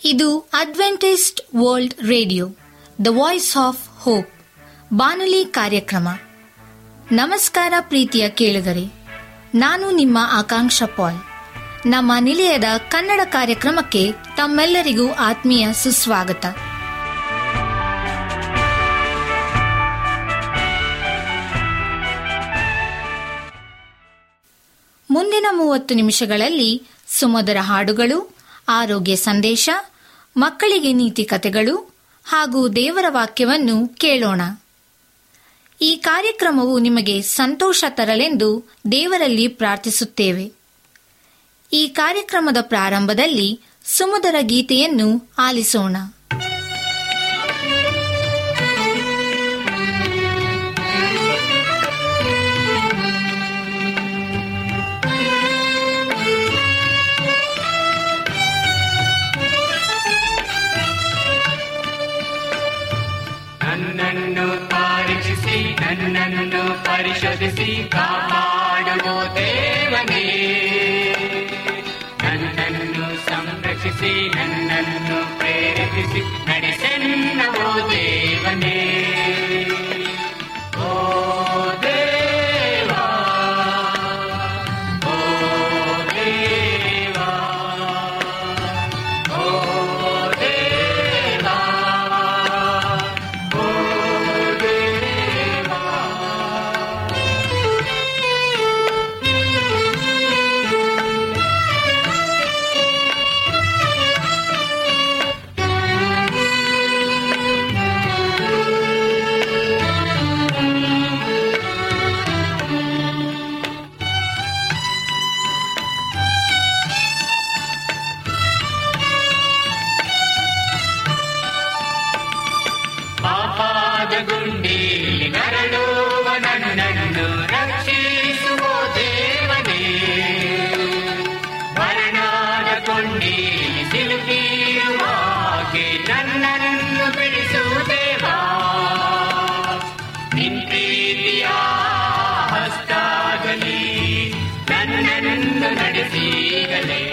ಇದು Adventist World Radio the Voice of Hope ಬಾನುಲಿ ಕಾರ್ಯಕ್ರಮ ನಮಸ್ಕಾರ ಪ್ರೀತಿಯ ಕೇಳುಗರೆ ನಾನು ನಿಮ್ಮ ಆಕಾಂಕ್ಷ ಪಾಲ್ ನಮ್ಮ ನಿಲಯದ ಕನ್ನಡ ಕಾರ್ಯಕ್ರಮಕ್ಕೆ ತಮ್ಮೆಲ್ಲರಿಗೂ ಆತ್ಮೀಯ ಸುಸ್ವಾಗತ ಮುಂದಿನ ಮೂವತ್ತು ನಿಮಿಷಗಳಲ್ಲಿ ಸುಮಧುರ ಹಾಡುಗಳು ಆರೋಗ್ಯ ಸಂದೇಶ ಮಕ್ಕಳಿಗೆ ನೀತಿ ಕಥೆಗಳು ಹಾಗೂ ದೇವರ ವಾಕ್ಯವನ್ನು ಕೇಳೋಣ ಈ ಕಾರ್ಯಕ್ರಮವು ನಿಮಗೆ ಸಂತೋಷ ತರಲೆಂದು ದೇವರಲ್ಲಿ ಪ್ರಾರ್ಥಿಸುತ್ತೇವೆ ಈ ಕಾರ್ಯಕ್ರಮದ ಪ್ರಾರಂಭದಲ್ಲಿ ಸುಮಧುರ ಗೀತೆಯನ್ನು ಆಲಿಸೋಣ ನನ್ನನ್ನು ಪರೀಕ್ಷಿಸಿ ನನ್ನನ್ನು ಪರಿಶೋಧಿಸಿ ಕಾಪಾಡುವ ದೇವನೇ ನನ್ನನ್ನು ಸಂರಕ್ಷಿಸಿ ನನ್ನನ್ನು ಪ್ರೇರೇಪಿಸಿ ನಡೆಸೆನ್ನವೋ ದೇವನೇ ಓ ದೇವಾ ಓ ದೇವಾ ಓ ದೇವಾ ಪಾಪಾದ ಗುಂಡೀಲಿ ನರಳುವ ನನ್ನನ್ನು ರಕ್ಷಿಸುವ ದೇವನೇ ಮರಣಾದ ಕೊಂಡೀಲಿ ಸಿಲುಕಿರುವಾಗೆ ನನ್ನನ್ನು ಬಿಡಿಸುವುದೇವಾ ನಿನ್ ಪ್ರೀತಿಯ ಹಸ್ತಾಗಲಿ ನನ್ನನ್ನು ನಡೆಸೀಗಲೇ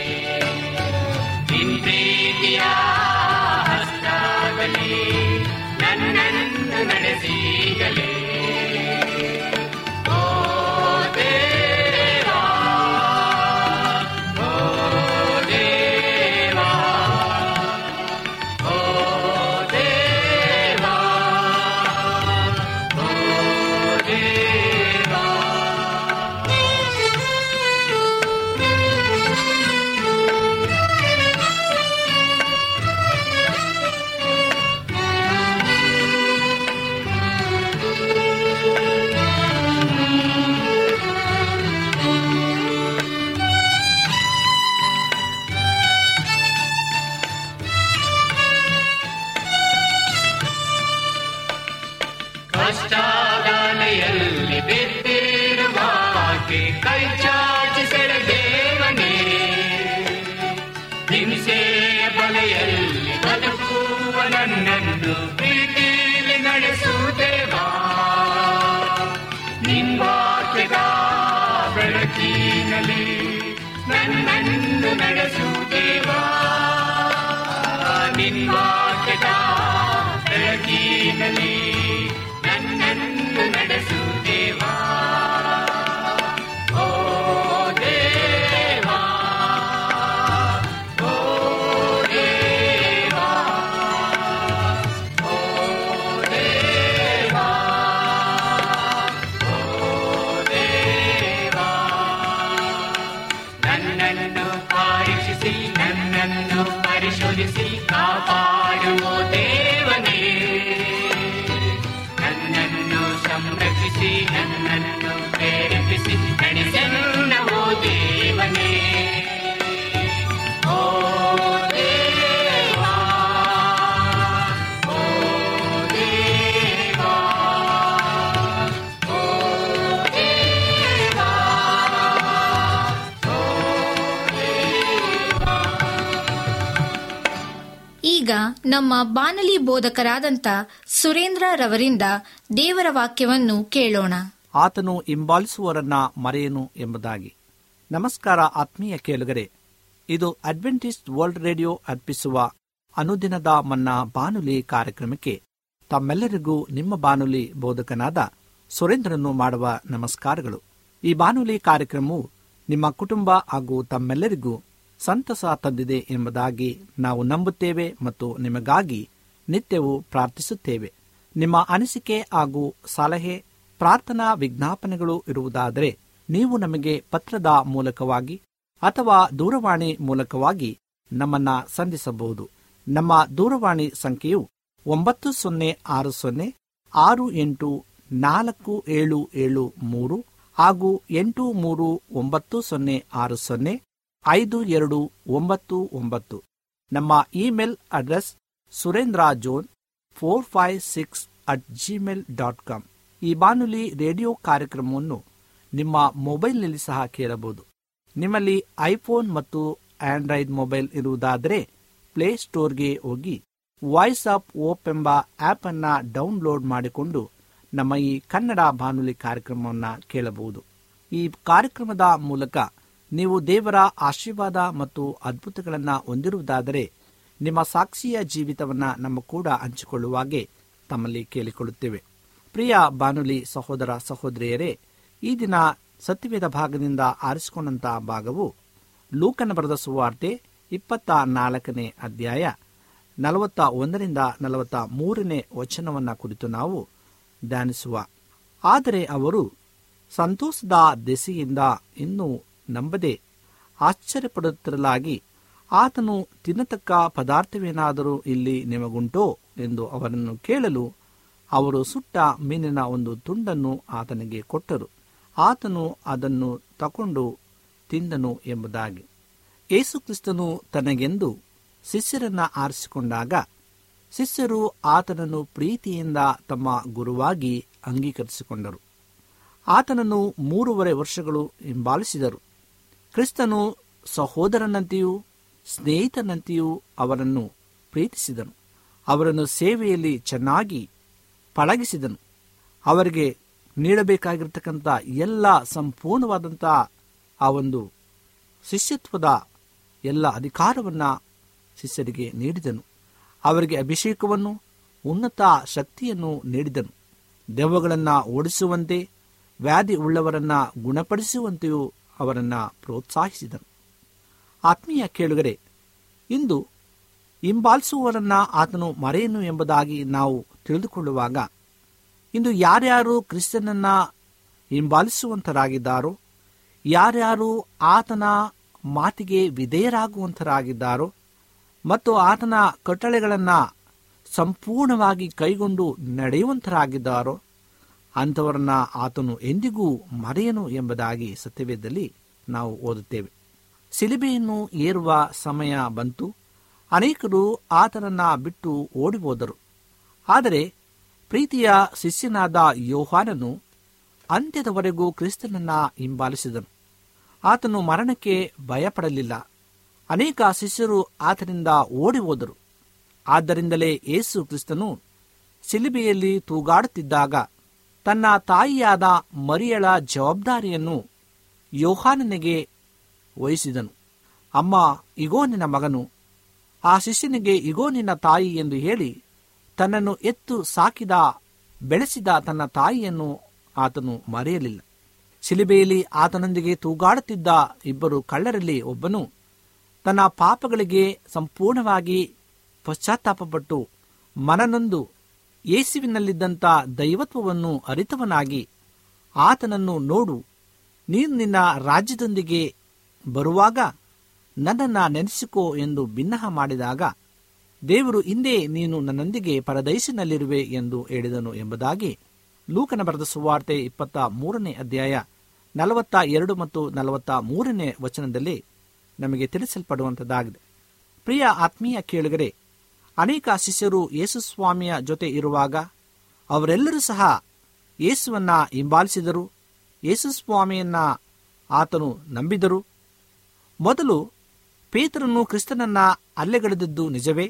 ನಿನ್ ಪ್ರೀತಿಯ ಹಸ್ತಾಗಲಿ ನನ್ನನ್ನು ನಡೆಸೀಗಲೇ ಓ ದೇವಾ ಓ ದೇವಾ ಓ ದೇವಾ ಓ ದೇವಾ ಕಷ್ಟಾಗಾಲೆಯಲ್ಲಿ ಬಿದ್ದಿರುವಾಗೆ ಕೈ ಚಾಚಿಸರ ದೇವನೇ ಹಿಂಸೆಯ ಬಲೆಯಲ್ಲಿ ಬದುಕುವ ನನ್ನನ್ನು ಪ್ರೀತಿಯಲ್ಲಿ ನಡೆಸುತ್ತೇವಾ ನಿನ್ವಾಕ್ಯದ ಬೆಳಕಿನಲ್ಲಿ ನನ್ನನ್ನು ನಡೆಸುತ್ತೇವಾ ನಿನ್ವಾಕ್ಯದ ಬೆಳಕಿನಲ್ಲಿ ನನ್ನನ್ನು ನಡೆಸುತ್ತೇವಾ ಓ ದೇವಾ ಓ ದೇವಾ ಓ ದೇವಾ ಓ ದೇವಾ ನನ್ನನ್ನು ಪರೀಕ್ಷಿಸಿ ನನ್ನನ್ನು ಪರಿಶೋಧಿಸಿ ಕಾಪಾಡುವ ದೇವನೇ ನನ್ನನ್ನು ಸಂರಕ್ಷಿಸಿ ನನ್ನನ್ನು ಪ್ರೇರೇಪಿಸಿ ನಡೆಸೆನ್ನವೋ ದೇವನೇ ಓ ದೇವಾ ಓ ದೇವಾ ಓ ದೇವಾ ಈಗ ನಮ್ಮ ಬಾನಲಿ ಬೋಧಕರಾದಂಥ ಸುರೇಂದ್ರ ರವರಿಂದ ದೇವರ ವಾಕ್ಯವನ್ನು ಕೇಳೋಣ ಆತನು ಹಿಂಬಾಲಿಸುವವರನ್ನ ಮರೆಯನು ಎಂಬುದಾಗಿ ನಮಸ್ಕಾರ ಆತ್ಮೀಯ ಕೇಳುಗರೆ ಇದು ಅಡ್ವೆಂಟಿಸ್ಟ್ ವರ್ಲ್ಡ್ ರೇಡಿಯೋ ಅರ್ಪಿಸುವ ಅನುದಿನದ ಮನ್ನಾ ಬಾನುಲಿ ಕಾರ್ಯಕ್ರಮಕ್ಕೆ ತಮ್ಮೆಲ್ಲರಿಗೂ ನಿಮ್ಮ ಬಾನುಲಿ ಬೋಧಕನಾದ ಸುರೇಂದ್ರನು ಮಾಡುವ ನಮಸ್ಕಾರಗಳು ಈ ಬಾನುಲಿ ಕಾರ್ಯಕ್ರಮವು ನಿಮ್ಮ ಕುಟುಂಬ ಹಾಗೂ ತಮ್ಮೆಲ್ಲರಿಗೂ ಸಂತಸ ತಂದಿದೆ ಎಂಬುದಾಗಿ ನಾವು ನಂಬುತ್ತೇವೆ ಮತ್ತು ನಿಮಗಾಗಿ ನಿತ್ಯವೂ ಪ್ರಾರ್ಥಿಸುತ್ತೇವೆ ನಿಮ್ಮ ಅನಿಸಿಕೆ ಹಾಗೂ ಸಲಹೆ ಪ್ರಾರ್ಥನಾ ವಿಜ್ಞಾಪನೆಗಳು ಇರುವುದಾದರೆ ನೀವು ನಮಗೆ ಪತ್ರದ ಮೂಲಕವಾಗಿ ಅಥವಾ ದೂರವಾಣಿ ಮೂಲಕವಾಗಿ ನಮ್ಮನ್ನ ಸಂಧಿಸಬಹುದು ನಮ್ಮ ದೂರವಾಣಿ ಸಂಖ್ಯೆಯು ಒಂಬತ್ತು ಸೊನ್ನೆ ಆರು ಸೊನ್ನೆ ಆರು ಎಂಟು ನಾಲ್ಕು ಏಳು ಏಳು ಮೂರು ಹಾಗೂ ಎಂಟು ಮೂರು ಒಂಬತ್ತು ಸೊನ್ನೆ ಆರು ಸೊನ್ನೆ ಐದು ಎರಡು ಒಂಬತ್ತು ಒಂಬತ್ತು ನಮ್ಮ email address Surendra John four five six at Gmail dot com ಈ ಬಾನುಲಿ ರೇಡಿಯೋ ಕಾರ್ಯಕ್ರಮವನ್ನು ನಿಮ್ಮ ಮೊಬೈಲ್ನಲ್ಲಿ ಸಹ ಕೇಳಬಹುದು ನಿಮ್ಮಲ್ಲಿ ಐಫೋನ್ ಮತ್ತು ಆಂಡ್ರಾಯ್ಡ್ ಮೊಬೈಲ್ ಇರುವುದಾದರೆ ಪ್ಲೇಸ್ಟೋರ್ಗೆ ಹೋಗಿ ವಾಯ್ಸ್ ಆಫ್ ಓಪ್ ಎಂಬ ಆಪ್ ಅನ್ನ ಡೌನ್ಲೋಡ್ ಮಾಡಿಕೊಂಡು ನಮ್ಮ ಈ ಕನ್ನಡ ಬಾನುಲಿ ಕಾರ್ಯಕ್ರಮವನ್ನು ಕೇಳಬಹುದು ಈ ಕಾರ್ಯಕ್ರಮದ ಮೂಲಕ ನೀವು ದೇವರ ಆಶೀರ್ವಾದ ಮತ್ತು ಅದ್ಭುತಗಳನ್ನು ಹೊಂದಿರುವುದಾದರೆ ನಿಮ್ಮ ಸಾಕ್ಷಿಯ ಜೀವಿತವನ್ನ ನಮ್ಮ ಕೂಡ ಹಂಚಿಕೊಳ್ಳುವಾಗೆ ತಮ್ಮಲ್ಲಿ ಕೇಳಿಕೊಳ್ಳುತ್ತೇವೆ ಪ್ರಿಯ ಬಾನುಲಿ ಸಹೋದರ ಸಹೋದರಿಯರೇ ಈ ದಿನ ಸತ್ಯವೇದ ಭಾಗದಿಂದ ಆರಿಸಿಕೊಂಡಂತಹ ಭಾಗವು ಲೂಕನ ಬರೆದ ಸುವಾರ್ತೆ ಇಪ್ಪತ್ತ ನಾಲ್ಕನೇ ಅಧ್ಯಾಯ ನಲವತ್ತ ಒಂದರಿಂದ ನಲವತ್ತ ಮೂರನೇ ವಚನವನ್ನ ಕುರಿತು ನಾವು ಧ್ಯಾನಿಸುವ ಆದರೆ ಅವರು ಸಂತೋಷದ ದೆಸೆಯಿಂದ ಇನ್ನೂ ನಂಬದೆ ಆಶ್ಚರ್ಯಪಡುತ್ತಿರಲಾಗಿ ಆತನು ತಿನ್ನತಕ್ಕ ಪದಾರ್ಥವೇನಾದರೂ ಇಲ್ಲಿ ನಿಮಗುಂಟೋ ಎಂದು ಅವರನ್ನು ಕೇಳಲು ಅವರು ಸುಟ್ಟ ಮೀನಿನ ಒಂದು ತುಂಡನ್ನು ಆತನಿಗೆ ಕೊಟ್ಟರು ಆತನು ಅದನ್ನು ತಕೊಂಡು ತಿಂದನು ಎಂಬುದಾಗಿ ಯೇಸುಕ್ರಿಸ್ತನು ತನಗೆಂದು ಶಿಷ್ಯರನ್ನ ಆರಿಸಿಕೊಂಡಾಗ ಶಿಷ್ಯರು ಆತನನ್ನು ಪ್ರೀತಿಯಿಂದ ತಮ್ಮ ಗುರುವಾಗಿ ಅಂಗೀಕರಿಸಿಕೊಂಡರು ಆತನನ್ನು ಮೂರುವರೆ ವರ್ಷಗಳು ಹಿಂಬಾಲಿಸಿದರು ಕ್ರಿಸ್ತನು ಸಹೋದರನಂತೆಯೂ ಸ್ನೇಹಿತನಂತೆಯೂ ಅವರನ್ನು ಪ್ರೀತಿಸಿದನು ಅವರನ್ನು ಸೇವೆಯಲ್ಲಿ ಚೆನ್ನಾಗಿ ಪಳಗಿಸಿದನು ಅವರಿಗೆ ನೀಡಬೇಕಾಗಿರ್ತಕ್ಕಂಥ ಎಲ್ಲ ಸಂಪೂರ್ಣವಾದಂಥ ಆ ಒಂದು ಶಿಷ್ಯತ್ವದ ಎಲ್ಲ ಅಧಿಕಾರವನ್ನು ಶಿಷ್ಯರಿಗೆ ನೀಡಿದನು ಅವರಿಗೆ ಅಭಿಷೇಕವನ್ನು ಉನ್ನತ ಶಕ್ತಿಯನ್ನು ನೀಡಿದನು ದೆವ್ವಗಳನ್ನು ಓಡಿಸುವಂತೆ ವ್ಯಾಧಿ ಉಳ್ಳವರನ್ನ ಗುಣಪಡಿಸುವಂತೆಯೂ ಅವರನ್ನು ಪ್ರೋತ್ಸಾಹಿಸಿದನು ಆತ್ಮೀಯ ಕೇಳುಗರೆ ಇಂದು ಹಿಂಬಾಲಿಸುವವರನ್ನ ಆತನು ಮರೆಯನು ಎಂಬುದಾಗಿ ನಾವು ತಿಳಿದುಕೊಳ್ಳುವಾಗ ಇಂದು ಯಾರ್ಯಾರು ಕ್ರಿಸ್ತನನ್ನ ಹಿಂಬಾಲಿಸುವಂತರಾಗಿದ್ದಾರೋ ಯಾರ್ಯಾರು ಆತನ ಮಾತಿಗೆ ವಿಧೇಯರಾಗುವಂತರಾಗಿದ್ದಾರೋ ಮತ್ತು ಆತನ ಕಟ್ಟಳೆಗಳನ್ನು ಸಂಪೂರ್ಣವಾಗಿ ಕೈಗೊಂಡು ನಡೆಯುವಂತರಾಗಿದ್ದಾರೋ ಅಂಥವರನ್ನ ಆತನು ಎಂದಿಗೂ ಮರೆಯನು ಎಂಬುದಾಗಿ ಸತ್ಯವೇದದಲ್ಲಿ ನಾವು ಓದುತ್ತೇವೆ ಸಿಲಿಬೆಯನ್ನು ಏರುವ ಸಮಯ ಬಂತು ಅನೇಕರು ಆತನನ್ನ ಬಿಟ್ಟು ಓಡಿ ಹೋದರು ಆದರೆ ಪ್ರೀತಿಯ ಶಿಷ್ಯನಾದ ಯೋಹಾನನು ಅಂತ್ಯದವರೆಗೂ ಕ್ರಿಸ್ತನನ್ನ ಹಿಂಬಾಲಿಸಿದನು ಆತನು ಮರಣಕ್ಕೆ ಭಯಪಡಲಿಲ್ಲ ಅನೇಕ ಶಿಷ್ಯರು ಆತನಿಂದ ಓಡಿ ಹೋದರು ಆದ್ದರಿಂದಲೇ ಯೇಸು ಕ್ರಿಸ್ತನು ಸಿಲಿಬೆಯಲ್ಲಿ ತೂಗಾಡುತ್ತಿದ್ದಾಗ ತನ್ನ ತಾಯಿಯಾದ ಮರಿಯಳ ಜವಾಬ್ದಾರಿಯನ್ನು ಯೋಹಾನನಿಗೆ ವಹಿಸಿದನು ಅಮ್ಮ ಇಗೋ ನಿನ್ನ ಮಗನು ಆ ಶಿಷ್ಯನಿಗೆ ಇಗೋ ನಿನ್ನ ತಾಯಿ ಎಂದು ಹೇಳಿ ತನ್ನನ್ನು ಎತ್ತು ಸಾಕಿದ ಬೆಳೆಸಿದ ತನ್ನ ತಾಯಿಯನ್ನು ಆತನು ಮರೆಯಲಿಲ್ಲ ಶಿಲಿಬೆಯಲ್ಲಿ ಆತನೊಂದಿಗೆ ತೂಗಾಡುತ್ತಿದ್ದ ಇಬ್ಬರು ಕಳ್ಳರಲ್ಲಿ ಒಬ್ಬನು ತನ್ನ ಪಾಪಗಳಿಗೆ ಸಂಪೂರ್ಣವಾಗಿ ಪಶ್ಚಾತ್ತಾಪಪಟ್ಟು ಮನನೊಂದು ಯೇಸುವಿನಲ್ಲಿದ್ದಂಥ ದೈವತ್ವವನ್ನು ಅರಿತವನಾಗಿ ಆತನನ್ನು ನೋಡು ನೀನು ನಿನ್ನ ರಾಜ್ಯದೊಂದಿಗೆ ಬರುವಾಗ ನನ್ನನ್ನು ನೆನೆಸಿಕೋ ಎಂದು ಬಿನ್ನಹ ಮಾಡಿದಾಗ ದೇವರು ಹಿಂದೆ ನೀನು ನನ್ನೊಂದಿಗೆ ಪರದೈಸಿನಲ್ಲಿರುವೆ ಎಂದು ಹೇಳಿದನು ಎಂಬುದಾಗಿ ಲೂಕನ ಬರೆದ ಸುವಾರ್ತೆ ಇಪ್ಪತ್ತ ಮೂರನೇ ಅಧ್ಯಾಯ ನಲವತ್ತ ಎರಡು ಮತ್ತು ನಲವತ್ತ ಮೂರನೇ ವಚನದಲ್ಲಿ ನಮಗೆ ತಿಳಿಸಲ್ಪಡುವಂಥದ್ದಾಗಿದೆ ಪ್ರಿಯ ಆತ್ಮೀಯ ಕೇಳುಗರೆ ಅನೇಕ ಶಿಷ್ಯರು ಯೇಸುಸ್ವಾಮಿಯ ಜೊತೆ ಇರುವಾಗ ಅವರೆಲ್ಲರೂ ಸಹ ಯೇಸುವನ್ನ ಹಿಂಬಾಲಿಸಿದರು ಯೇಸುಸ್ವಾಮಿಯನ್ನ ಆತನು ನಂಬಿದರು ಮೊದಲು ಪೇತ್ರನು ಕ್ರಿಸ್ತನನ್ನ ಅಲ್ಲೆಗಳೆದದ್ದು ನಿಜವೇ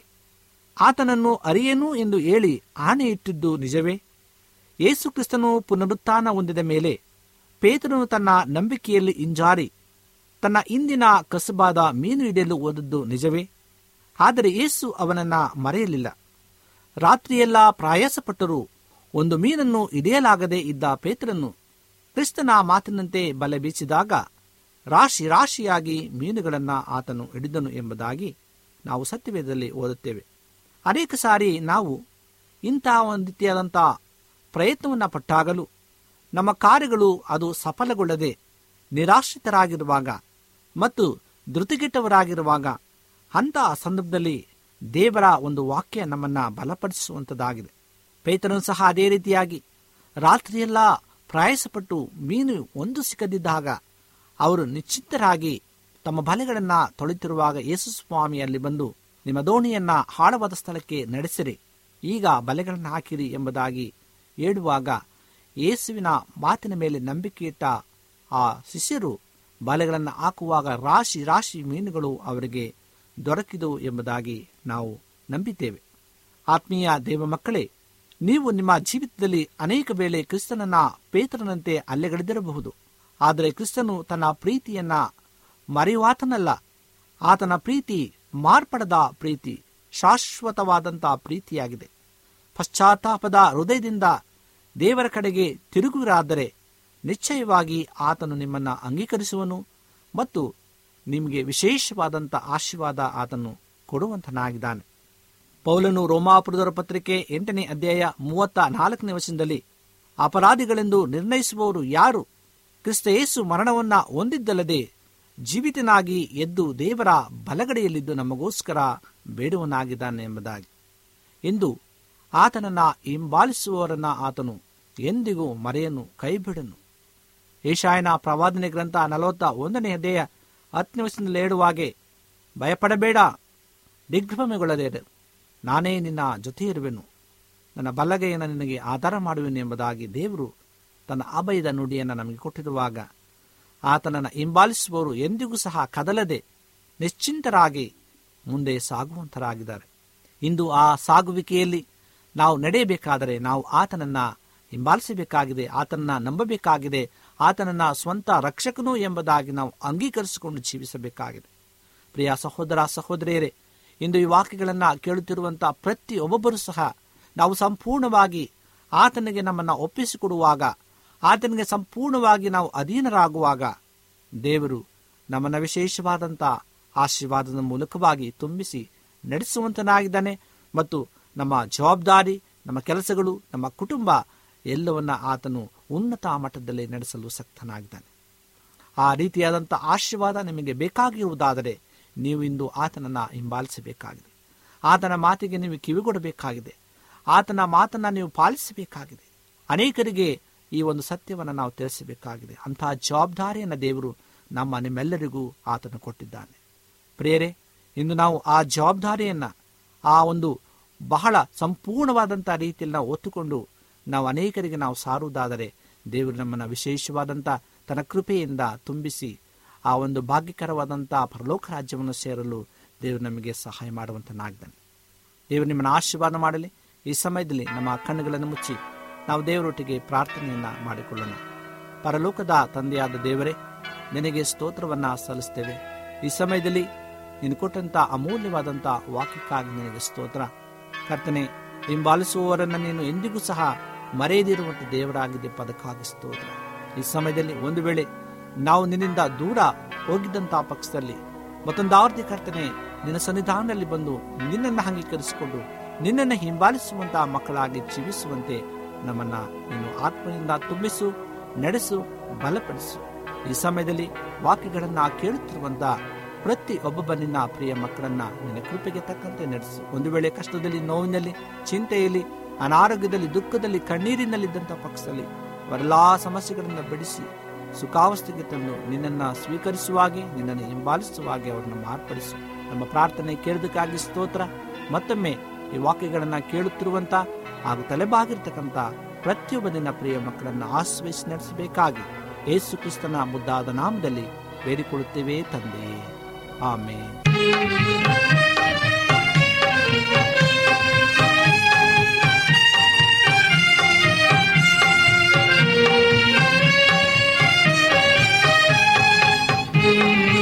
ಆತನನ್ನು ಅರಿಯೇನು ಎಂದು ಹೇಳಿ ಆಣೆ ಇಟ್ಟಿದ್ದು ನಿಜವೇ ಯೇಸು ಕ್ರಿಸ್ತನು ಪುನರುತ್ಥಾನ ಹೊಂದಿದ ಮೇಲೆ ಪೇತ್ರನು ತನ್ನ ನಂಬಿಕೆಯಲ್ಲಿ ಹಿಂಜಾರಿ ತನ್ನ ಇಂದಿನ ಕಸಬಾದ ಮೀನು ಹಿಡಿಯಲು ಹೋದದ್ದು ನಿಜವೇ ಆದರೆ ಯೇಸು ಅವನನ್ನ ಮರೆಯಲಿಲ್ಲ ರಾತ್ರಿಯೆಲ್ಲ ಪ್ರಯಾಸಪಟ್ಟರೂ ಒಂದು ಮೀನನ್ನು ಹಿಡಿಯಲಾಗದೆ ಇದ್ದ ಪೇತ್ರನು ಕ್ರಿಸ್ತನ ಮಾತಿನಂತೆ ಬಲೆ ಬೀಸಿದಾಗ ರಾಶಿ ರಾಶಿಯಾಗಿ ಮೀನುಗಳನ್ನು ಆತನು ಹಿಡಿದನು ಎಂಬುದಾಗಿ ನಾವು ಸತ್ಯವೇದದಲ್ಲಿ ಓದುತ್ತೇವೆ ಅನೇಕ ಸಾರಿ ನಾವು ಇಂತಹ ಒಂದು ರೀತಿಯಾದಂಥ ಪ್ರಯತ್ನವನ್ನು ಪಟ್ಟಾಗಲು ನಮ್ಮ ಕಾರ್ಯಗಳು ಅದು ಸಫಲಗೊಳ್ಳದೆ ನಿರಾಶ್ರಿತರಾಗಿರುವಾಗ ಮತ್ತು ಧೃತಿಗೆಟ್ಟವರಾಗಿರುವಾಗ ಅಂತಹ ಸಂದರ್ಭದಲ್ಲಿ ದೇವರ ಒಂದು ವಾಕ್ಯ ನಮ್ಮನ್ನ ಬಲಪಡಿಸುವಂಥದ್ದಾಗಿದೆ ಪೇತನೂ ಸಹ ಅದೇ ರೀತಿಯಾಗಿ ರಾತ್ರಿಯೆಲ್ಲ ಪ್ರಯಾಸಪಟ್ಟು ಮೀನು ಒಂದು ಸಿಕ್ಕದಿದ್ದಾಗ ಅವರು ನಿಶ್ಚಿತರಾಗಿ ತಮ್ಮ ಬಲೆಗಳನ್ನು ತೊಳೆತಿರುವಾಗ ಯೇಸು ಸ್ವಾಮಿ ಅಲ್ಲಿ ಬಂದು ನಿಮ್ಮ ದೋಣಿಯನ್ನ ಆಳವಾದ ಸ್ಥಳಕ್ಕೆ ನಡೆಸಿರಿ ಈಗ ಬಲೆಗಳನ್ನು ಹಾಕಿರಿ ಎಂಬುದಾಗಿ ಹೇಳುವಾಗ ಯೇಸುವಿನ ಮಾತಿನ ಮೇಲೆ ನಂಬಿಕೆ ಇಟ್ಟ ಆ ಶಿಷ್ಯರು ಬಲೆಗಳನ್ನು ಹಾಕುವಾಗ ರಾಶಿ ರಾಶಿ ಮೀನುಗಳು ಅವರಿಗೆ ದೊರಕಿದವು ಎಂಬುದಾಗಿ ನಾವು ನಂಬಿದ್ದೇವೆ ಆತ್ಮೀಯ ದೇವ ಮಕ್ಕಳೇ ನೀವು ನಿಮ್ಮ ಜೀವಿತದಲ್ಲಿ ಅನೇಕ ವೇಳೆ ಕ್ರಿಸ್ತನನ್ನ ಪೇತ್ರನಂತೆ ಅಲ್ಲೆಗಳೆದಿರಬಹುದು ಆದರೆ ಕ್ರಿಸ್ತನು ತನ್ನ ಪ್ರೀತಿಯನ್ನ ಮರೆಯುವಾತನಲ್ಲ ಆತನ ಪ್ರೀತಿ ಮಾರ್ಪಡದ ಪ್ರೀತಿ ಶಾಶ್ವತವಾದಂಥ ಪ್ರೀತಿಯಾಗಿದೆ ಪಶ್ಚಾತ್ತಾಪದ ಹೃದಯದಿಂದ ದೇವರ ಕಡೆಗೆ ತಿರುಗುವಿರಾದರೆ ನಿಶ್ಚಯವಾಗಿ ಆತನು ನಿಮ್ಮನ್ನು ಅಂಗೀಕರಿಸುವನು ಮತ್ತು ನಿಮಗೆ ವಿಶೇಷವಾದಂಥ ಆಶೀರ್ವಾದ ಆತನು ಕೊಡುವಂತನಾಗಿದ್ದಾನೆ ಪೌಲನು ರೋಮಾಪುರದವರ ಪತ್ರಿಕೆ ಎಂಟನೇ ಅಧ್ಯಾಯ ಮೂವತ್ತ ನಾಲ್ಕನೇ ವರ್ಷದಲ್ಲಿ ಅಪರಾಧಿಗಳೆಂದು ನಿರ್ಣಯಿಸುವವರು ಯಾರು ಕ್ರಿಸ್ತ ಯೇಸು ಮರಣವನ್ನ ಹೊಂದಿದ್ದಲ್ಲದೆ ಜೀವಿತನಾಗಿ ಎದ್ದು ದೇವರ ಬಲಗಡೆಯಲ್ಲಿದ್ದು ನಮಗೋಸ್ಕರ ಬೇಡುವನಾಗಿದ್ದಾನೆ ಎಂಬುದಾಗಿ ಎಂದು ಆತನನ್ನ ಹಿಂಬಾಲಿಸುವವರನ್ನ ಆತನು ಎಂದಿಗೂ ಮರೆಯನು ಕೈಬಿಡನು ಏಷಾಯನ ಪ್ರವಾದನೆ ಗ್ರಂಥ ನಲವತ್ತ ಒಂದನೇ ಅಧ್ಯಾಯ ಹತ್ತನೇ ವರ್ಷದಲ್ಲಿ ಹೇಳುವಾಗೆ ಭಯಪಡಬೇಡ ದಿಗ್ಭ್ರಮೆಗೊಳ್ಳದೇ ಇರು. ನಾನೇ ನಿನ್ನ ಜೊತೆ ಇರುವೆನು ನನ್ನ ಬಲಗೈಯನ್ನು ನಿನಗೆ ಆಧಾರ ಮಾಡುವೆನು ಎಂಬುದಾಗಿ ದೇವರು ತನ್ನ ಅಭಯದ ನುಡಿಯನ್ನು ನಮಗೆ ಕೊಟ್ಟಿರುವಾಗ ಆತನನ್ನು ಹಿಂಬಾಲಿಸುವವರು ಎಂದಿಗೂ ಸಹ ಕದಲದೆ ನಿಶ್ಚಿಂತರಾಗಿ ಮುಂದೆ ಸಾಗುವಂತರಾಗಿದ್ದಾರೆ ಇಂದು ಆ ಸಾಗುವಿಕೆಯಲ್ಲಿ ನಾವು ನಡೆಯಬೇಕಾದರೆ ನಾವು ಆತನನ್ನ ಹಿಂಬಾಲಿಸಬೇಕಾಗಿದೆ ಆತನನ್ನ ನಂಬಬೇಕಾಗಿದೆ ಆತನನ್ನ ಸ್ವಂತ ರಕ್ಷಕನು ಎಂಬುದಾಗಿ ನಾವು ಅಂಗೀಕರಿಸಿಕೊಂಡು ಜೀವಿಸಬೇಕಾಗಿದೆ ಪ್ರಿಯ ಸಹೋದರ ಸಹೋದರಿಯರೇ ಇಂದು ಈ ವಾಕ್ಯಗಳನ್ನು ಕೇಳುತ್ತಿರುವಂತಹ ಪ್ರತಿ ಒಬ್ಬೊಬ್ಬರು ಸಹ ನಾವು ಸಂಪೂರ್ಣವಾಗಿ ಆತನಿಗೆ ನಮ್ಮನ್ನು ಒಪ್ಪಿಸಿಕೊಡುವಾಗ ಆತನಿಗೆ ಸಂಪೂರ್ಣವಾಗಿ ನಾವು ಅಧೀನರಾಗುವಾಗ ದೇವರು ನಮ್ಮನ್ನು ವಿಶೇಷವಾದಂಥ ಆಶೀರ್ವಾದದ ಮೂಲಕವಾಗಿ ತುಂಬಿಸಿ ನಡೆಸುವಂತನಾಗಿದ್ದಾನೆ ಮತ್ತು ನಮ್ಮ ಜವಾಬ್ದಾರಿ ನಮ್ಮ ಕೆಲಸಗಳು ನಮ್ಮ ಕುಟುಂಬ ಎಲ್ಲವನ್ನ ಆತನು ಉನ್ನತ ಮಟ್ಟದಲ್ಲಿ ನಡೆಸಲು ಸಕ್ತನಾಗಿದ್ದಾನೆ ಆ ರೀತಿಯಾದಂಥ ಆಶೀರ್ವಾದ ನಿಮಗೆ ಬೇಕಾಗಿರುವುದಾದರೆ ನೀವು ಇಂದು ಆತನನ್ನ ಹಿಂಬಾಲಿಸಬೇಕಾಗಿದೆ ಆತನ ಮಾತಿಗೆ ನೀವು ಕಿವಿಗೊಡಬೇಕಾಗಿದೆ ಆತನ ಮಾತನ್ನ ನೀವು ಪಾಲಿಸಬೇಕಾಗಿದೆ ಅನೇಕರಿಗೆ ಈ ಒಂದು ಸತ್ಯವನ್ನು ನಾವು ತಿಳಿಸಬೇಕಾಗಿದೆ ಅಂತಹ ಜವಾಬ್ದಾರಿಯನ್ನು ದೇವರು ನಮ್ಮ ನಿಮ್ಮೆಲ್ಲರಿಗೂ ಆತನು ಕೊಟ್ಟಿದ್ದಾನೆ ಪ್ರೇರೆ ಇಂದು ನಾವು ಆ ಜವಾಬ್ದಾರಿಯನ್ನ ಆ ಒಂದು ಬಹಳ ಸಂಪೂರ್ಣವಾದಂಥ ರೀತಿಯಲ್ಲಿ ನಾವು ಒತ್ತುಕೊಂಡು ನಾವು ಅನೇಕರಿಗೆ ನಾವು ಸಾರುವುದಾದರೆ ದೇವರು ನಮ್ಮನ್ನು ವಿಶೇಷವಾದಂಥ ತನ್ನ ಕೃಪೆಯಿಂದ ತುಂಬಿಸಿ ಆ ಒಂದು ಭಾಗ್ಯಕರವಾದಂಥ ಪರಲೋಕ ರಾಜ್ಯವನ್ನು ಸೇರಲು ದೇವರು ನಮಗೆ ಸಹಾಯ ಮಾಡುವಂತನಾಗಿದ್ದಾನೆ ದೇವರು ನಿಮ್ಮನ್ನು ಆಶೀರ್ವಾದ ಮಾಡಲಿ ಈ ಸಮಯದಲ್ಲಿ ನಮ್ಮ ಕಣ್ಣುಗಳನ್ನು ಮುಚ್ಚಿ ನಾವು ದೇವರೊಟ್ಟಿಗೆ ಪ್ರಾರ್ಥನೆಯನ್ನ ಮಾಡಿಕೊಳ್ಳೋಣ ಪರಲೋಕದ ತಂದೆಯಾದ ದೇವರೇ ನಿನಗೆ ಸ್ತೋತ್ರವನ್ನ ಸಲ್ಲಿಸ್ತೇವೆ ಈ ಸಮಯದಲ್ಲಿ ನೀನು ಕೊಟ್ಟಂತ ಅಮೂಲ್ಯವಾದಂಥ ವಾಕ್ಯಕ್ಕಾಗಿ ನಿನಗೆ ಸ್ತೋತ್ರ ಕರ್ತನೆ ಹಿಂಬಾಲಿಸುವವರನ್ನು ನೀನು ಎಂದಿಗೂ ಸಹ ಮರೆಯದಿರುವಂತ ದೇವರಾಗಿದೆ ಪದಕ್ಕಾಗಿ ಸ್ತೋತ್ರ ಈ ಸಮಯದಲ್ಲಿ ಒಂದು ವೇಳೆ ನಾವು ನಿನ್ನಿಂದ ದೂರ ಹೋಗಿದ್ದಂತಹ ಪಕ್ಷದಲ್ಲಿ ಮತ್ತೊಂದಾವರ್ತಿ ಕರ್ತನೆ ನಿನ್ನ ಸನ್ನಿಧಾನದಲ್ಲಿ ಬಂದು ನಿನ್ನನ್ನು ಅಂಗೀಕರಿಸಿಕೊಂಡು ನಿನ್ನನ್ನು ಹಿಂಬಾಲಿಸುವಂತಹ ಮಕ್ಕಳಾಗಿ ಜೀವಿಸುವಂತೆ ನಮ್ಮನ್ನ ನೀನು ಆತ್ಮನಿಂದ ತುಂಬಿಸು ನಡೆಸು ಬಲಪಡಿಸು ಈ ಸಮಯದಲ್ಲಿ ವಾಕ್ಯಗಳನ್ನ ಕೇಳುತ್ತಿರುವಂತ ಪ್ರತಿ ಒಬ್ಬೊಬ್ಬ ನಿನ್ನ ಪ್ರಿಯ ಮಕ್ಕಳನ್ನ ನಿನ್ನ ಕೃಪೆಗೆ ತಕ್ಕಂತೆ ನಡೆಸು ಒಂದು ವೇಳೆ ಕಷ್ಟದಲ್ಲಿ ನೋವಿನಲ್ಲಿ ಚಿಂತೆಯಲ್ಲಿ ಅನಾರೋಗ್ಯದಲ್ಲಿ ದುಃಖದಲ್ಲಿ ಕಣ್ಣೀರಿನಲ್ಲಿದ್ದಂಥ ಪಕ್ಷದಲ್ಲಿ ಅವರೆಲ್ಲಾ ಸಮಸ್ಯೆಗಳನ್ನು ಬಿಡಿಸಿ ಸುಖಾವಸ್ಥೆಗೆ ತಂದು ನಿನ್ನನ್ನು ಸ್ವೀಕರಿಸುವಾಗೆ ನಿನ್ನನ್ನು ಹಿಂಬಾಲಿಸುವಾಗೆ ಅವರನ್ನು ಮಾರ್ಪಡಿಸು ನಮ್ಮ ಪ್ರಾರ್ಥನೆ ಕೇಳಿದಕ್ಕಾಗಿ ಸ್ತೋತ್ರ ಮತ್ತೊಮ್ಮೆ ಈ ವಾಕ್ಯಗಳನ್ನು ಕೇಳುತ್ತಿರುವಂತ ಹಾಗೂ ತಲೆಬಾಗಿರ್ತಕ್ಕಂಥ ಪ್ರತಿಯೊಬ್ಬ ನಿನ್ನ ಪ್ರಿಯ ಮಕ್ಕಳನ್ನು ಆಶ್ರಯಿಸಿ ನಡೆಸಬೇಕಾಗಿ ಯೇಸು ಕ್ರಿಸ್ತನ ಮುದ್ದಾದ ನಾಮದಲ್ಲಿ ಬೇಡಿಕೊಳ್ಳುತ್ತೇವೆ ತಂದೆಯೇ ಆಮೇಲೆ Thank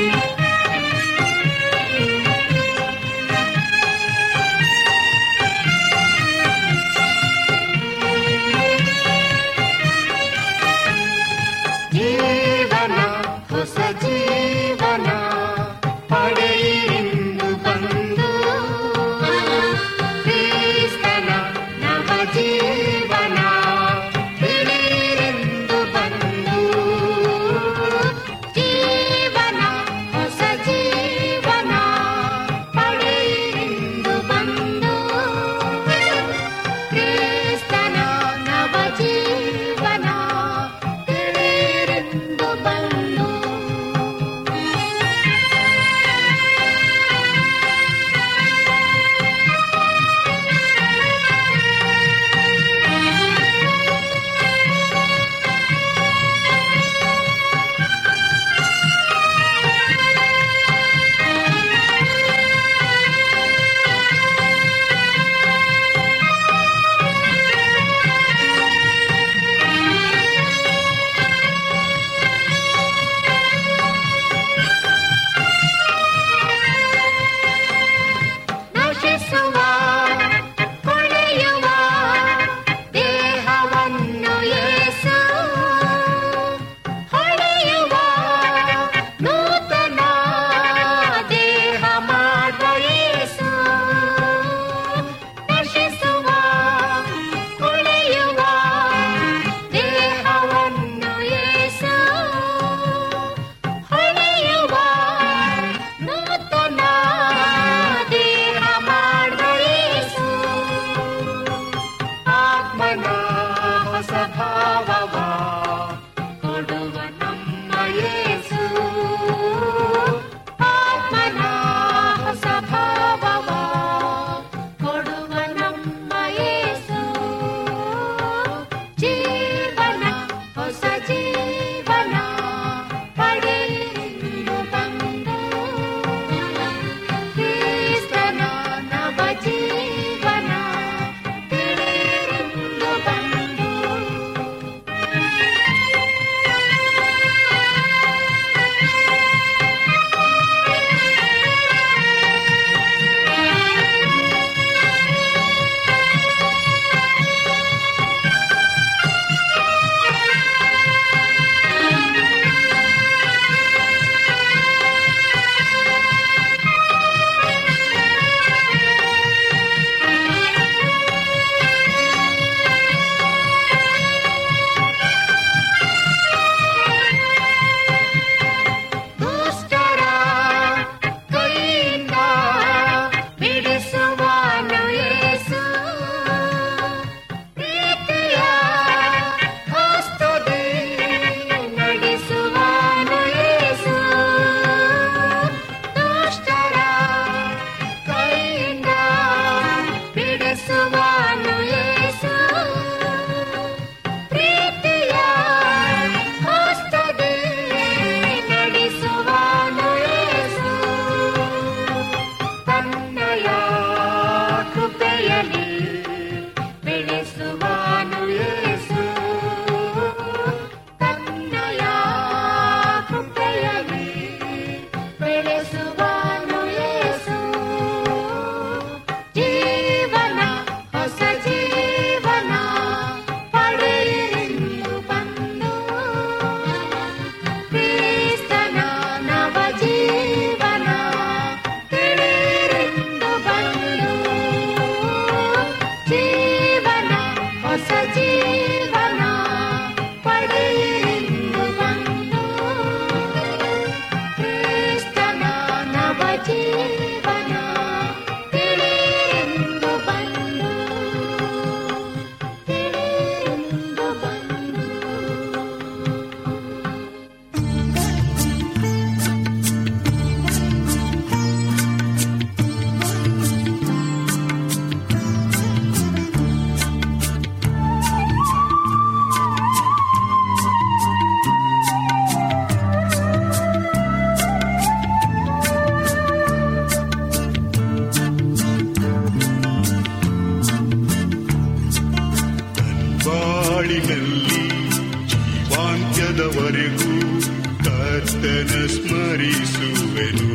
ಬಾಳಿನಲ್ಲಿ ಜೀವಾಂತ್ಯದವರೆಗೂ ಕರ್ತನ ಸ್ಮರಿಸುವೆನು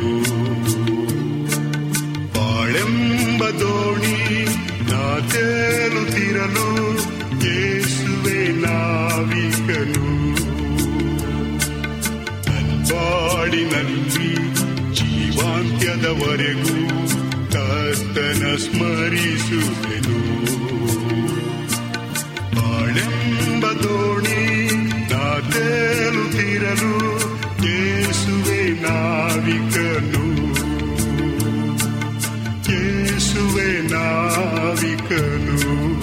ಬಾಳೆಂಬ ದೋಣಿ ನಾ ತೇಲುತ್ತಿರಲು ಯೇಸುವೆ ನಾವಿಕನು ಬಾಳಿನಲ್ಲಿ ಜೀವಾಂತ್ಯದವರೆಗೂ ಕರ್ತನ ಸ್ಮರಿಸುವೆನು ಬಾಳೆಂಬ ದೋಣಿ ನಾ ತೇಲುತ್ತಿರಲು ಯೇಸುವೆ ನಾವಿಕನು ಯೇಸುವೆ ನಾವಿಕನು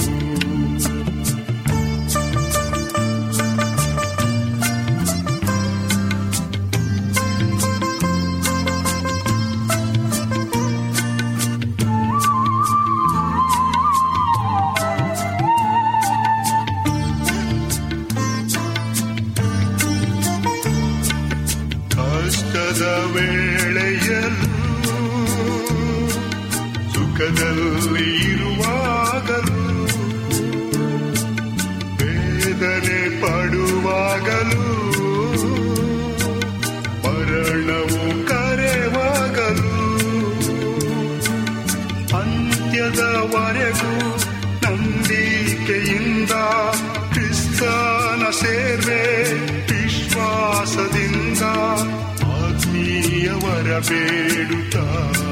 ಕಷ್ಟದ ವೇಳೆಯಲ್ಲೂ ಸುಖದಲ್ಲಿ ಇರುವಾಗಲೂ ವೇದನೆ ಪಡುವಾಗಲೂ ಮರಣವು ಕರೆವಾಗಲೂ ಅಂತ್ಯದವರೆಗೂ ನಂಬಿಕೆಯಿಂದ ಕ್ರಿಸ್ತನ ಸೇರ್ವೆ ವಿಶ್ವಾಸದಿಂದ ಆತ್ಮೀಯವರ ಬೇಡುತ್ತಾ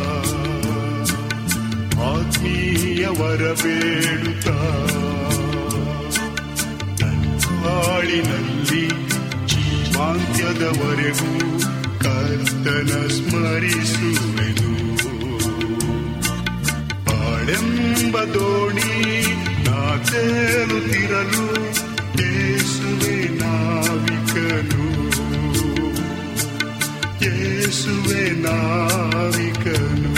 ಆತ್ಮೀಯವರ ಬೇಡುತ್ತಾ ಬಾಳಿನಲ್ಲಿ ಜೀವಾಂತ್ಯದವರೆಗೂ ಕರ್ತನ ಸ್ಮರಿಸುವೆನು ಬಾಳೆಂಬ ದೋಣಿ ನಾ ತೇಲುತ್ತಿರಲು ಯೇಸುವೆ ನಾವಿಕನು ಯೇಸುವೆ ನಾವಿಕನು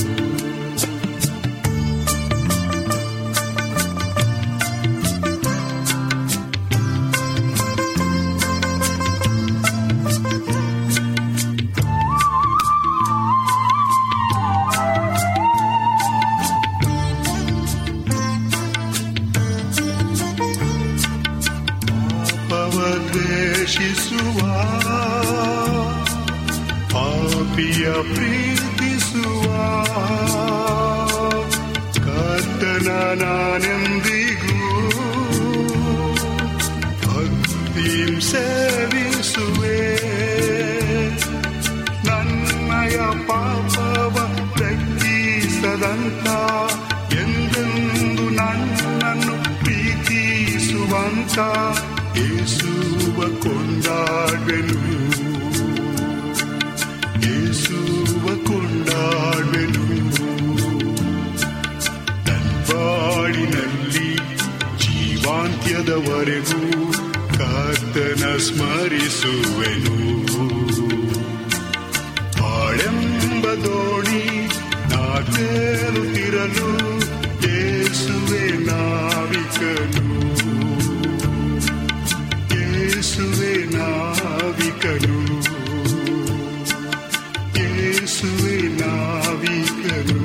ಪಾಪವ ದ್ವೇಷಿಸುವ ಪಾಪಿಯ ಪ್ರೀತಿಸುವ ಕರ್ತನ ನಾನೆಂದಿಗೂ ಭಕ್ತಿಂ ಸೇವಿಸುವೆ ನನ್ನಯ ಪಾಪವ ತಗ್ಗಿಸದಂತ ಎಂದೆಂದು ನನ್ನನ್ನು ಪ್ರೀತಿಸುವಂತ ಯೇಸುವ ಕೊಂಡಾಡ್ವೆನು ಯೇಸುವ ಕೊಂಡಾಡ್ವೆನು ನನ್ಬಾಳಿನಲ್ಲಿ ಜೀವಾಂತ್ಯದವರೆಗೂ ಕರ್ತನ ಸ್ಮರಿಸುವೆನು ಬಾಳೆಂಬ ದೋಣಿ ನಾ ತೇಲುತ್ತಿರಲು ಯೇಸುವೆ ನಾವಿಕನು ಯೇಸುವೆ ನಾವಿಕನು ಯೇಸುವೆ ನಾವಿಕನು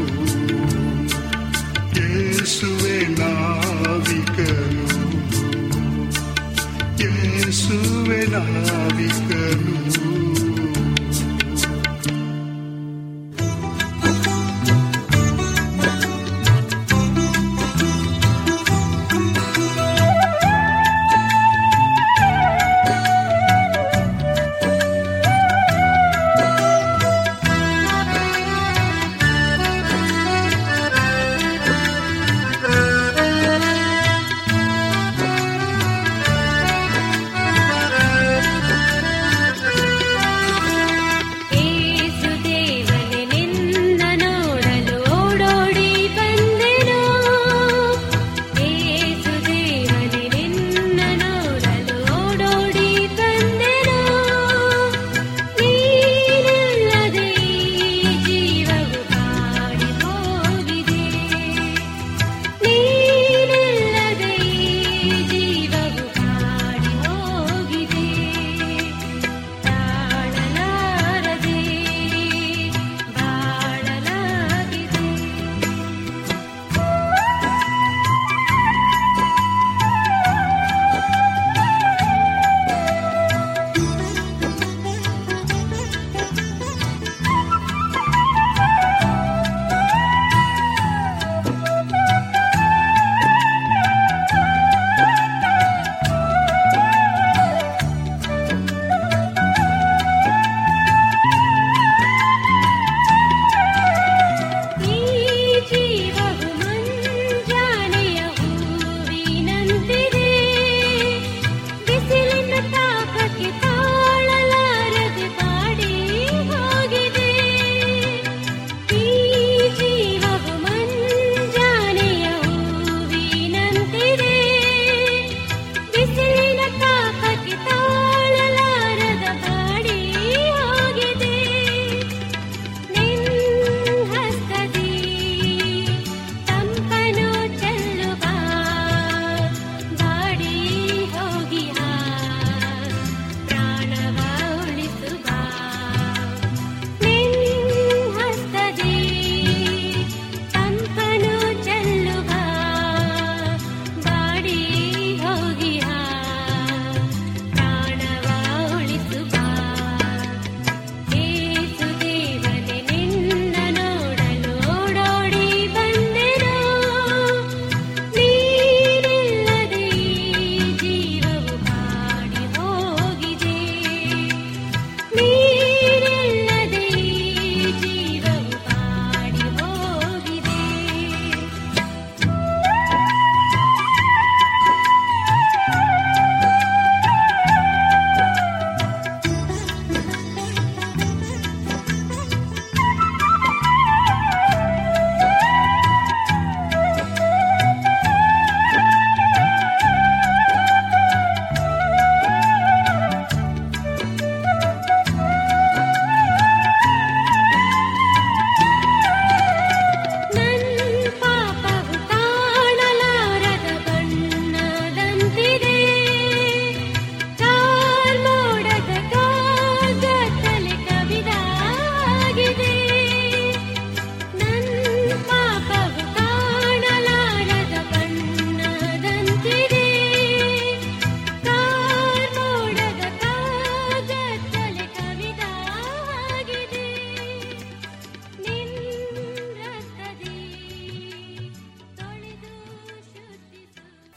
ಯೇಸುವೆ ನಾವಿಕನು ಯೇಸುವೆ ನಾವಿಕನು ಿ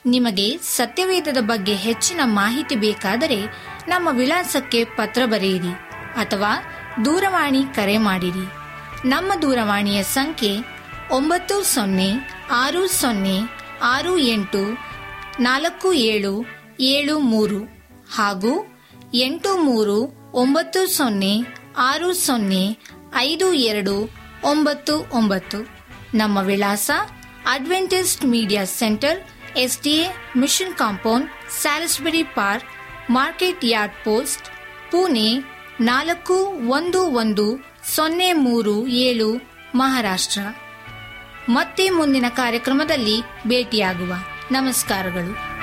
ನಿಮಗೆ ಸತ್ಯವೇದದ ಬಗ್ಗೆ ಹೆಚ್ಚಿನ ಮಾಹಿತಿ ಬೇಕಾದರೆ ನಮ್ಮ ವಿಳಾಸಕ್ಕೆ ಪತ್ರ ಬರೆಯಿರಿ ಅಥವಾ ದೂರವಾಣಿ ಕರೆ ಮಾಡಿರಿ ನಮ್ಮ ದೂರವಾಣಿಯ ಸಂಖ್ಯೆ ಒಂಬತ್ತು ಸೊನ್ನೆ ಆರು ಸೊನ್ನೆ ಆರು ಎಂಟು ನಾಲ್ಕು ಏಳು ಏಳು ಮೂರು ಹಾಗೂ ಎಂಟು ಮೂರು ಒಂಬತ್ತು ಸೊನ್ನೆ ಆರು ಸೊನ್ನೆ ಐದು ಎರಡು ಒಂಬತ್ತು ಒಂಬತ್ತು ನಮ್ಮ ವಿಳಾಸ Adventist Media Centre SDA Mission Compound Salisbury Park Market Yard Post Pune ನಾಲ್ಕು ಒಂದು ಒಂದು ಸೊನ್ನೆ ಮೂರು ಏಳು ಮಹಾರಾಷ್ಟ್ರ ಮತ್ತೆ ಮುಂದಿನ ಕಾರ್ಯಕ್ರಮದಲ್ಲಿ ಭೇಟಿಯಾಗುವ ನಮಸ್ಕಾರಗಳು